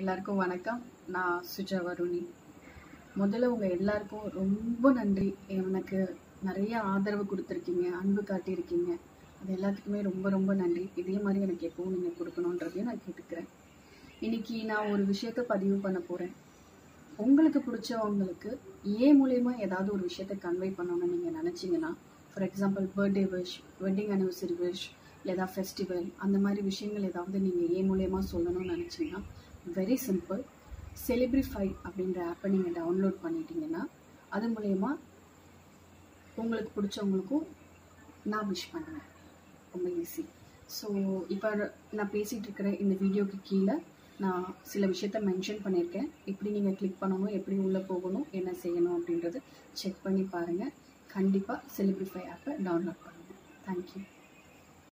எல்லாருக்கும் வணக்கம் நான் சுஜா வருணி முதல்ல உங்கள் எல்லாருக்கும் ரொம்ப நன்றி எனக்கு நிறைய ஆதரவு கொடுத்துருக்கீங்க அன்பு காட்டியிருக்கீங்க அது எல்லாத்துக்குமே ரொம்ப ரொம்ப நன்றி இதே மாதிரி எனக்கு எப்பவும் நீங்கள் கொடுக்கணுன்றதையும் நான் கேட்டுக்கிறேன் இன்னைக்கு நான் ஒரு விஷயத்த பதிவு பண்ண போகிறேன் உங்களுக்கு பிடிச்சவங்களுக்கு ஏன் மூலயமா ஏதாவது ஒரு விஷயத்த கன்வே பண்ணணும்னு நீங்கள் நினச்சிங்கன்னா for example birthday wish wedding anniversary wish లేదా ஃபெஸ்டிவல் அந்த மாதிரி விஷயங்கள் ஏதாவது நீங்கள் ஏன் மூலயமா சொல்லணும்னு நினச்சிங்கன்னா வெரி சிம்பிள் செலிப்ரிஃபை அப்படின்ற ஆப்பை நீங்கள் டவுன்லோட் பண்ணிட்டீங்கன்னா அது மூலயமா உங்களுக்கு பிடிச்சவங்களுக்கும் நான் விஷ் பண்ணுவேன் ரொம்ப ஈஸி ஸோ இப்போ நான் பேசிகிட்டு இருக்கிற இந்த வீடியோக்கு கீழே நான் சில விஷயத்த மென்ஷன் பண்ணியிருக்கேன் எப்படி நீங்கள் கிளிக் பண்ணணும் எப்படி உள்ளே போகணும் என்ன செய்யணும் அப்படின்றத செக் பண்ணி பாருங்கள் கண்டிப்பாக செலிப்ரிஃபை ஆப்பை டவுன்லோட் பண்ணுங்கள் தேங்க்யூ